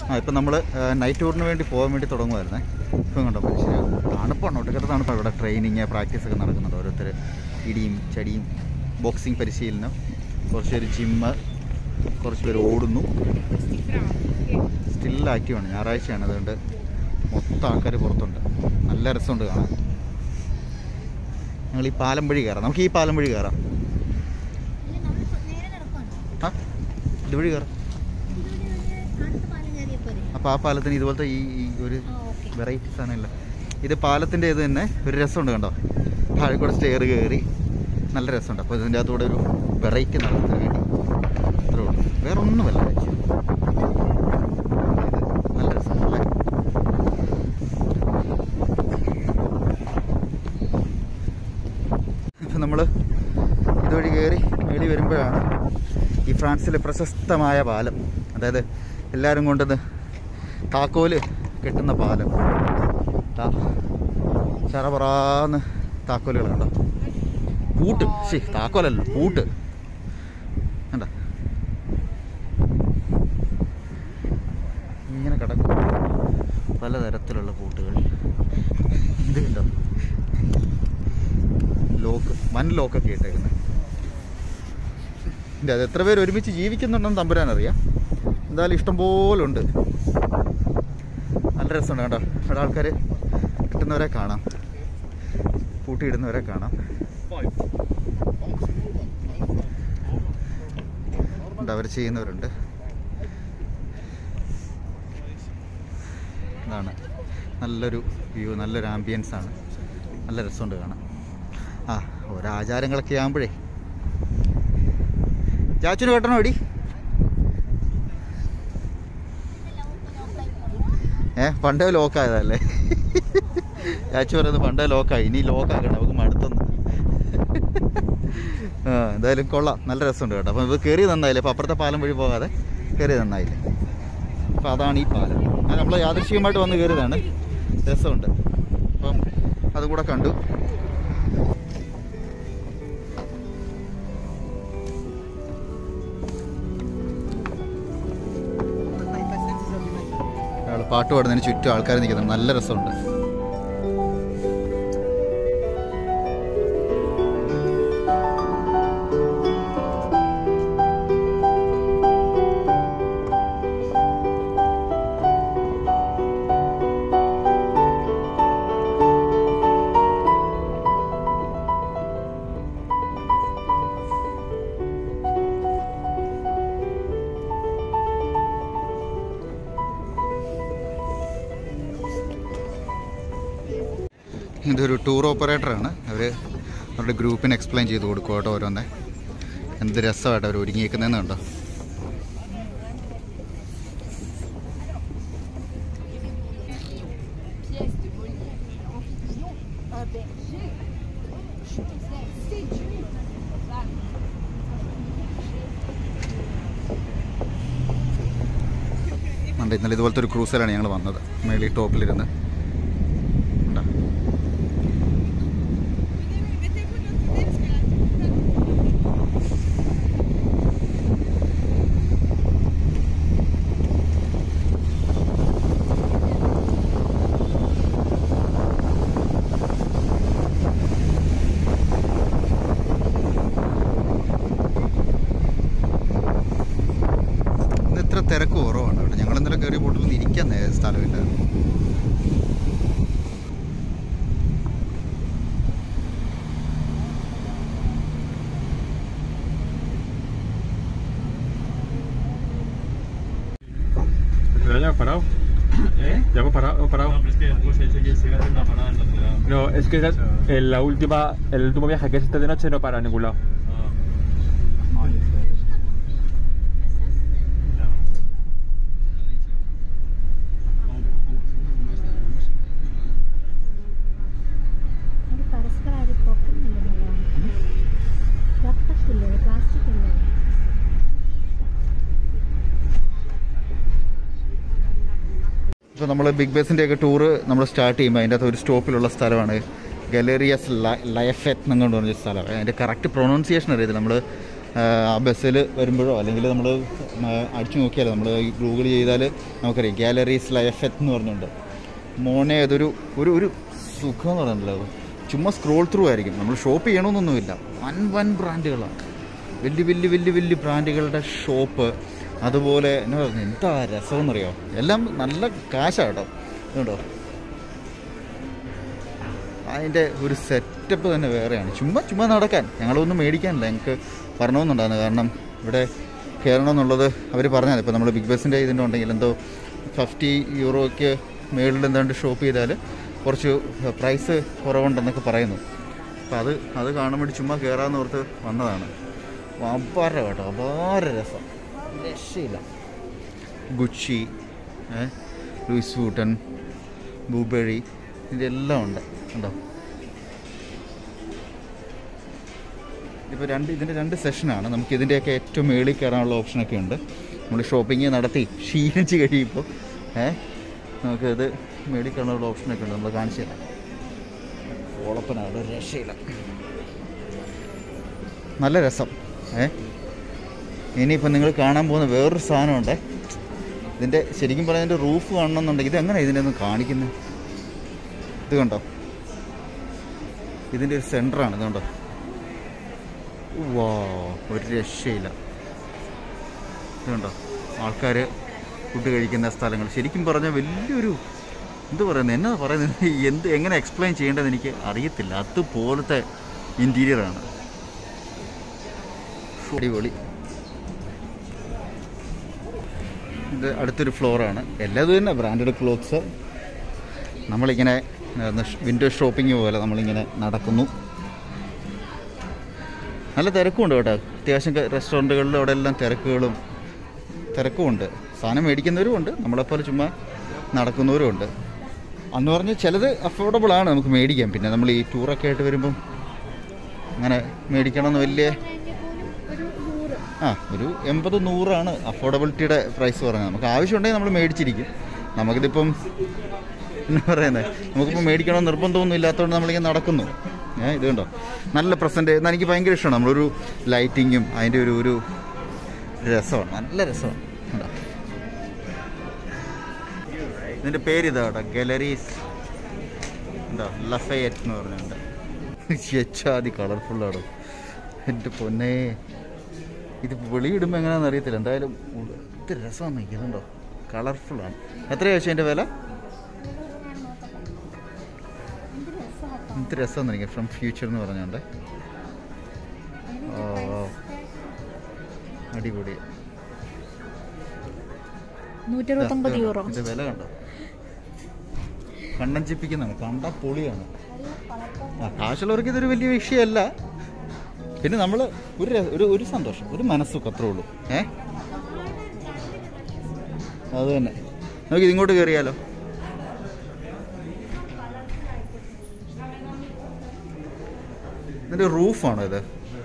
ആ ഇപ്പം നമ്മൾ നൈറ്റ് ടൂറിന് വേണ്ടി പോകാൻ വേണ്ടി തുടങ്ങുമായിരുന്നേ ഇപ്പം കണ്ടോ മനുഷ്യർ തണുപ്പാണ് ഒട്ടക്കത്തെ തണുപ്പാണ് ഇവിടെ ട്രെയിനിങ് പ്രാക്ടീസ് ഒക്കെ നടക്കുന്നുണ്ട് ഓരോരുത്തർ ഇടിയും ചടിയും ബോക്സിങ് പരിശീലനം കുറച്ച് പേര് ജിമ്മ് കുറച്ച് പേര് ഓടുന്നു സ്റ്റിൽ ആക്റ്റീവാണ് ഞായറാഴ്ചയാണ് അതുകൊണ്ട് മൊത്തം ആൾക്കാർ പുറത്തുണ്ട് നല്ല രസമുണ്ട് കാണാൻ ഞങ്ങൾ ഈ പാലം വഴി കയറാം നമുക്ക് ഈ പാലം വഴി കയറാം ഇല്ല, നമ്മള് നേരെ നടക്കുവാണ്. ആ ഇതുവഴി കയറാം ഇതുവഴി ഒരു അടുത്ത പാലം കയറിയാ പോരെ? അപ്പോൾ ആ പാലത്തിന് ഇതുപോലത്തെ ഈ ഈ ഒരു ആ, ഓക്കേ. വെറൈറ്റി സാധനമില്ല ഇത് പാലത്തിൻ്റെ ഇത് തന്നെ ഒരു രസമുണ്ട് കണ്ടോ താഴെ കൂടെ സ്റ്റെയർ കയറി നല്ല രസമുണ്ട് അപ്പോൾ ഇതിൻ്റെ അകത്തൂടെ ഒരു വെറൈറ്റി നടത്തുന്നതിന് വേണ്ടി അത്രേ ഉള്ളൂ വേറെ ഒന്നുമല്ല ഇത് നല്ല രസമല്ലേ ഇപ്പം നമ്മൾ ഇതുവഴി കയറി മേളി വരുമ്പോഴാണ് ഈ ഫ്രാൻസിലെ പ്രശസ്തമായ പാലം അതായത് എല്ലാവരും കൊണ്ടുവന്ന് താക്കോല് കെട്ടുന്ന പാലം ദാ ചറപറാന്ന് താക്കോലുകൾ കണ്ടോ പൂട്ട് ശരി താക്കോലല്ല പൂട്ട് കണ്ട ഇങ്ങനെ കിടക്കും പലതരത്തിലുള്ള പൂട്ടുകൾ ഇത് കണ്ടോ ലോക്ക് വൻ ലോക്കൊക്കെ ഇട്ടേക്കുന്നത് ഇല്ല അത് എത്ര പേര് ഒരുമിച്ച് ജീവിക്കുന്നുണ്ടെന്ന് തമ്പുരാൻ അറിയാം എന്തായാലും ഇഷ്ടംപോലെ ഉണ്ട് നല്ല രസമുണ്ട് കേട്ടോ ഇവിടെ ആൾക്കാർ കിട്ടുന്നവരെ കാണാം പൂട്ടിയിടുന്നവരെ കാണാം ഉണ്ട് അവർ ചെയ്യുന്നവരുണ്ട് ഇതാണ് നല്ലൊരു വ്യൂ നല്ലൊരു ആംബിയൻസ് ആണ് നല്ല രസമുണ്ട് കാണാൻ ആ ഓരോ ആചാരങ്ങളൊക്കെ ആകുമ്പോഴേ ചാച്ചുന് കെട്ടണോ എടി ഏ പണ്ടേ ലോക്കായതല്ലേ ചാച്ചു പറയുന്നത് പണ്ടേ ലോക്കായി ഇനി ലോക്കാക്കണം നമുക്ക് മടുത്തൊന്ന് ആ എന്തായാലും കൊള്ളാം നല്ല രസമുണ്ട് കേട്ടോ അപ്പം ഇത് കയറി നന്നായില്ലേ അപ്പം അപ്പുറത്തെ പാലം വഴി പോകാതെ കയറി നന്നായില്ലേ അപ്പം അതാണ് ഈ പാലം അത് നമ്മൾ യാദൃശ്ചികമായിട്ട് വന്ന് കയറിയതാണ് രസമുണ്ട് അപ്പം അതും കൂടെ കണ്ടു അയാൾ പാട്ട് പാടുന്നതിന് ചുറ്റും ആൾക്കാർ നിൽക്കുന്നുണ്ട് നല്ല രസമുണ്ട് ഇതൊരു ടൂർ ഓപ്പറേറ്ററാണ് അവർ അവരുടെ ഗ്രൂപ്പിന് എക്സ്പ്ലെയിൻ ചെയ്ത് കൊടുക്കും കേട്ടോ ഓരോന്നെ എന്ത് രസമായിട്ട് അവർ ഒരുങ്ങിയേക്കുന്നതെന്ന് കണ്ടോ ഉണ്ട് ഇന്നലെ ഇതുപോലത്തെ ഒരു ക്രൂസറാണ് ഞങ്ങൾ വന്നത് മേളി ടോപ്പിലിരുന്ന് ഉണ്ടോ ഇന്ന് ഇത്ര തിരക്ക് കുറവാണ് കേട്ടോ ഞങ്ങൾ ഇന്നലെ കയറിയ ബോട്ടിലൊന്നും ഇരിക്കാൻ നേ- സ്ഥലമില്ല ¿Pero ya hemos parado? ¿Eh? ¿Ya hemos parado? ¿Hemos parado? No, pero es que después he hecho que sigue haciendo una parada en la ciudad. No, es que O sea, en la última, el último viaje que es este de noche no para en ningún lado. ah. Ay, ഒരു പരസ്പരം ആരും പൊക്കുന്നില്ലെന്നുള്ളതാണ് പൊക്കത്തില്ലേ plastic അല്ലേ ഇപ്പോൾ നമ്മൾ big ബസിൻ്റെ ഒക്കെ tour നമ്മൾ start ചെയ്യുമ്പോൾ അതിൻ്റെ അകത്ത് ഒരു സ്റ്റോപ്പിലുള്ള സ്ഥലമാണ് ഗലേറിയസ് ലയഫെറ്റ് എന്നുകൊണ്ട് പറഞ്ഞ സ്ഥലം അതിൻ്റെ കറക്റ്റ് പ്രൊണൗൺസിയേഷൻ അറിയത്തില്ല നമ്മൾ ആ ബസ്സിൽ വരുമ്പോഴോ അല്ലെങ്കിൽ നമ്മൾ അടിച്ചു നോക്കിയാലോ നമ്മൾ ഗൂഗിൾ ചെയ്താൽ നമുക്കറിയാം ഗാലറീസ് ലൈഫെത്ത് എന്ന് പറഞ്ഞുകൊണ്ട് മോനെ അതൊരു ഒരു ഒരു സുഖം എന്ന് പറയുന്നുണ്ടല്ലോ അത്. ചുമ്മാ സ്ക്രോൾ ത്രൂ ആയിരിക്കും നമ്മൾ ഷോപ്പ് ചെയ്യണമെന്നൊന്നുമില്ല വൻ വൻ ബ്രാൻഡുകളാണ് വലിയ വലിയ വലിയ വലിയ ബ്രാൻഡുകളുടെ ഷോപ്പ് അതുപോലെ എന്നാ പറയുക എന്താ രസമെന്നറിയോ എല്ലാം നല്ല കാശാണ് കേട്ടോ കേട്ടോ അതിൻ്റെ ഒരു സെറ്റപ്പ് തന്നെ വേറെയാണ് ചുമ്മാ ചുമ്മാ നടക്കാൻ ഞങ്ങളൊന്നും മേടിക്കാനില്ല ഞങ്ങൾക്ക് വരണമെന്നുണ്ടായിരുന്നു കാരണം ഇവിടെ കയറണം എന്നുള്ളത് അവർ പറഞ്ഞത് ഇപ്പോൾ നമ്മൾ ബിഗ് ബസ്സിൻ്റെ ഇതിൻ്റെ ഉണ്ടെങ്കിൽ എന്തോ ഫിഫ്റ്റി യൂറോയ്ക്ക് മേളിൽ എന്താണ്ട് ഷോപ്പ് ചെയ്താൽ കുറച്ച് പ്രൈസ് കുറവുണ്ടെന്നൊക്കെ പറയുന്നു അപ്പോൾ അത് അത് കാണാൻ വേണ്ടി ചുമ്മാ കയറാമെന്ന് ഓർത്ത് വന്നതാണ് അപാര കേട്ടോ അപാര രസം രക്ഷയില്ല ഗുച്ചി ഏ, ലൂയിസ് വൂട്ടൻ ബൂബെറി ഇതെല്ലാം ഉണ്ട് ഉണ്ടോ ഇപ്പോൾ രണ്ട് ഇതിൻ്റെ രണ്ട് സെഷനാണ് നമുക്ക് ഇതിൻ്റെയൊക്കെ ഏറ്റവും മേളിൽ കയറാനുള്ള ഓപ്ഷനൊക്കെ ഉണ്ട് നമ്മൾ ഷോപ്പിംഗ് നടത്തി ക്ഷീണിച്ച് കഴിയുമ്പോൾ ഏ നമുക്ക് ഇത് മേളിൽ കയറാനുള്ള ഓപ്ഷനൊക്കെ ഉണ്ട് നമ്മൾ കാണിച്ചു തരാം ഓളപ്പനാണ് ഒരു രക്ഷയില്ല നല്ല രസം ഏ ഇനിയിപ്പോൾ നിങ്ങൾ കാണാൻ പോകുന്ന വേറൊരു സാധനമുണ്ട് ഇതിൻ്റെ ശരിക്കും പറഞ്ഞാൽ ഇതിൻ്റെ റൂഫ് കാണണമെന്നുണ്ടെങ്കിൽ ഇത് എങ്ങനെയാണ് ഇതിൻ്റെ ഒന്ന് കാണിക്കുന്നത് ഇത് കണ്ടോ ഇതിൻ്റെ ഒരു സെൻറ്ററാണ് ഇത് കണ്ടോ വാ ഒരു രക്ഷയില്ല ഇത് കണ്ടോ ആൾക്കാർ ഫുഡ് കഴിക്കുന്ന സ്ഥലങ്ങൾ ശരിക്കും പറഞ്ഞാൽ വലിയൊരു എന്ത് പറയുന്നത് എന്നാ പറയുന്നത് എന്ത് എങ്ങനെ എക്സ്പ്ലെയിൻ ചെയ്യേണ്ടതെന്ന് എനിക്ക് അറിയത്തില്ല അതുപോലത്തെ ഇൻറ്റീരിയറാണ് അടിപൊളി ഇത് അടുത്തൊരു ഫ്ലോറാണ് എല്ലാം തന്നെ ബ്രാൻഡഡ് ക്ലോത്ത്സ് നമ്മളിങ്ങനെ വിൻഡോ ഷോപ്പിംഗ് പോലെ നമ്മളിങ്ങനെ നടക്കുന്നു നല്ല തിരക്കുമുണ്ട് കേട്ടോ അത്യാവശ്യം ക- റെസ്റ്റോറൻറ്റുകളിലും അവിടെ എല്ലാം തിരക്കുകളും തിരക്കുമുണ്ട് സാധനം മേടിക്കുന്നവരും ഉണ്ട് നമ്മളെപ്പോലെ ചുമ്മാ നടക്കുന്നവരും ഉണ്ട് അന്ന് പറഞ്ഞ് ചിലത് അഫോർഡബിൾ ആണ് നമുക്ക് മേടിക്കാം പിന്നെ നമ്മൾ ഈ ടൂറൊക്കെ ആയിട്ട് വരുമ്പം അങ്ങനെ മേടിക്കണമെന്ന് വലിയ ഒരു നൂറ് ആ ഒരു എൺപത് നൂറാണ് അഫോർഡബിലിറ്റിയുടെ പ്രൈസ് പറഞ്ഞത് നമുക്ക് ആവശ്യമുണ്ടെങ്കിൽ നമ്മൾ മേടിച്ചിരിക്കും നമുക്കിതിപ്പം എന്നാ പറയുന്നത് നമുക്കിപ്പോൾ മേടിക്കണം നിർബന്ധമൊന്നും ഇല്ലാത്തതുകൊണ്ട് നമ്മളിങ്ങനെ നടക്കുന്നു ഏ ഇത് കണ്ടോ നല്ല പ്രസൻറ്റ് എന്നാൽ എനിക്ക് ഭയങ്കര ഇഷ്ടമാണ് നമ്മളൊരു ലൈറ്റിങ്ങും അതിൻ്റെ ഒരു ഒരു രസമാണ് നല്ല രസമാണ് കണ്ടോ ഇതിൻ്റെ പേര് ഇതാ കേട്ടോ ഗലറീസ് എന്താ ലഫയറ്റ് എന്ന് പറഞ്ഞുണ്ട് യച്ചാതി കളർഫുള്ളാണ് എൻ്റെ പൊന്നേ ഇത് വെളിയിടുമ്പോൾ എങ്ങനെയാണെന്ന് അറിയത്തില്ല എന്തായാലും ഉ- ഇത് രസമാണ് നിൽക്കുന്നുണ്ടോ കളർഫുള്ളാണ് എത്രയാണ് ചോദിച്ചാൽ എൻ്റെ വില എന്ത് രസമെന്ന് എനിക്ക് ഫ്രം ഫ്യൂച്ചർ എന്ന് പറഞ്ഞുകൊണ്ട് ഓ അടിപൊളി നൂറ്റി അറുപത്തൊമ്പത് ഇതാ, യൂറോ ഇത് വില കണ്ടോ കണ്ണഞ്ചിപ്പിക്കുന്നതാണ് കണ്ട പൊളിയാണ് ആ കാശുള്ളവർക്ക് ഇതൊരു വലിയ വിഷയമല്ല പിന്നെ നമ്മൾ ഒരു ര- ഒരു ഒരു സന്തോഷം ഒരു മനസ്സും അത്രേ ഉള്ളൂ ഏ അത് തന്നെ നമുക്ക് ഇതിങ്ങോട്ട് കയറിയാലോ ഇതിൻ്റെ റൂഫാണോ ഇത്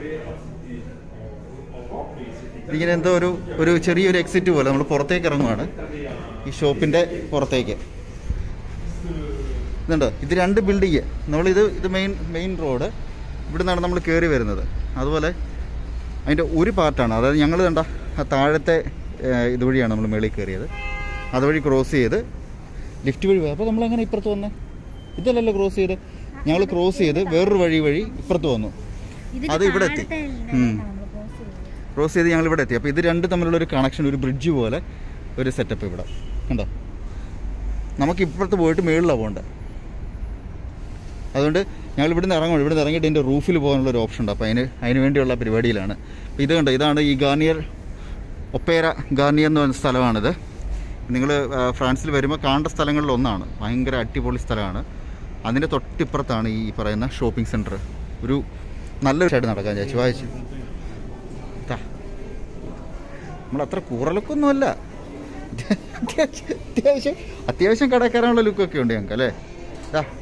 ഇതിങ്ങനെ എന്തോ ഒരു ഒരു ചെറിയൊരു എക്സിറ്റ് പോലെ നമ്മൾ പുറത്തേക്ക് ഇറങ്ങുവാണ് ഈ ഷോപ്പിൻ്റെ പുറത്തേക്ക് ഇതുണ്ടോ ഇത് രണ്ട് ബിൽഡിങ് നമ്മളിത് ഇത് മെയിൻ മെയിൻ റോഡ് ഇവിടെ നിന്നാണ് നമ്മൾ കയറി വരുന്നത് അതുപോലെ അതിൻ്റെ ഒരു പാർട്ടാണ് അതായത് ഞങ്ങൾ കണ്ട ആ താഴത്തെ ഏഹ്, ഇതുവഴിയാണ് നമ്മൾ മേളിൽ കയറിയത് അതുവഴി ക്രോസ് ചെയ്ത് ലിഫ്റ്റ് വഴി പോയി അപ്പോൾ നമ്മൾ അങ്ങനെ ഇപ്പുറത്ത് വന്നേ ഇതല്ലല്ലോ ക്രോസ് ചെയ്ത് ഞങ്ങൾ ക്രോസ് ചെയ്ത് വേറൊരു വഴി വഴി ഇപ്പുറത്ത് വന്നു അത് ഇവിടെ എത്തി ഉം. ക്രോസ് ചെയ്ത് ഞങ്ങൾ ഇവിടെ എത്തി അപ്പോൾ ഇത് രണ്ട് തമ്മിലുള്ള ഒരു കണക്ഷൻ ഒരു ബ്രിഡ്ജ് പോലെ ഒരു സെറ്റപ്പ് ഇവിടെ കണ്ടോ നമുക്ക് ഇപ്പുറത്ത് പോയിട്ട് മേളിലാണ് പോകേണ്ടത് അതുകൊണ്ട് ഞങ്ങൾ ഇവിടുന്ന് ഇറങ്ങണം ഇവിടുന്ന് ഇറങ്ങിയിട്ട് ഇതിൻ്റെ റൂഫിൽ പോകാനുള്ള ഒരു ഓപ്ഷൻ ഉണ്ട് അപ്പോൾ അതിന് അതിന് വേണ്ടിയുള്ള പരിപാടിയിലാണ് അപ്പോൾ ഇത് കണ്ടോ ഇതാണ് ഈ ഗാർണിയർ ഒപ്പേര ഗാർണിയർ എന്ന് പറയുന്ന സ്ഥലമാണിത് നിങ്ങൾ ഫ്രാൻസിൽ വരുമ്പോൾ കാണേണ്ട സ്ഥലങ്ങളിൽ ഒന്നാണ് ഭയങ്കര അടിപൊളി സ്ഥലമാണ് അതിൻ്റെ തൊട്ടിപ്പുറത്താണ് ഈ പറയുന്ന ഷോപ്പിംഗ് സെൻറ്റർ ഒരു നല്ലൊരു സൈഡ് നടക്കാൻ ചേച്ചി വായിച്ചു ദാ. നമ്മൾ അത്ര കൂറലൊക്കൊന്നുമല്ല അത്യാവശ്യം അത്യാവശ്യം അത്യാവശ്യം കടക്കാനുള്ള ലുക്കൊക്കെ ഉണ്ട് ഞങ്ങൾക്ക് അല്ലേ ദാ